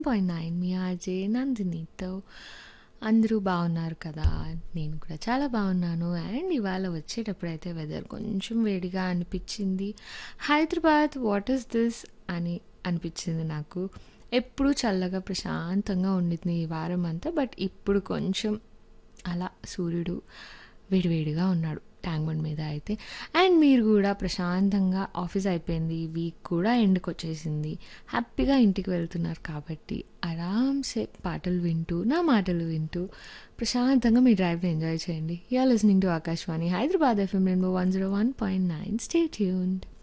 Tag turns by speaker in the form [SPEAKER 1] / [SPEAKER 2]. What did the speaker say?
[SPEAKER 1] point nine మీ RJ నందినితో అందరూ బాగున్నారు కదా నేను కూడా చాలా బాగున్నాను అండ్ ఇవాళ వచ్చేటప్పుడైతే వెదర్ కొంచెం వేడిగా అనిపించింది హైదరాబాద్ వాట్ ఈస్ దిస్ అని అనిపించింది నాకు ఎప్పుడు చల్లగా ప్రశాంతంగా ఉండింది ఈ వారం అంతా బట్ ఇప్పుడు కొంచెం అలా సూర్యుడు వేడివేడిగా ఉన్నాడు ట్యాంక్ బండ్ మీద అయితే అండ్ మీరు కూడా ప్రశాంతంగా ఆఫీస్ అయిపోయింది వీక్ కూడా ఎండ్కి వచ్చేసింది హ్యాపీగా ఇంటికి వెళ్తున్నారు కాబట్టి ఆరామ్సే పాటలు వింటూ నా మాటలు వింటూ ప్రశాంతంగా మీ డ్రైవ్ని ఎంజాయ్ చేయండి you listening to Akashvani Hyderabad FM రెండు one zero one point nine stay tuned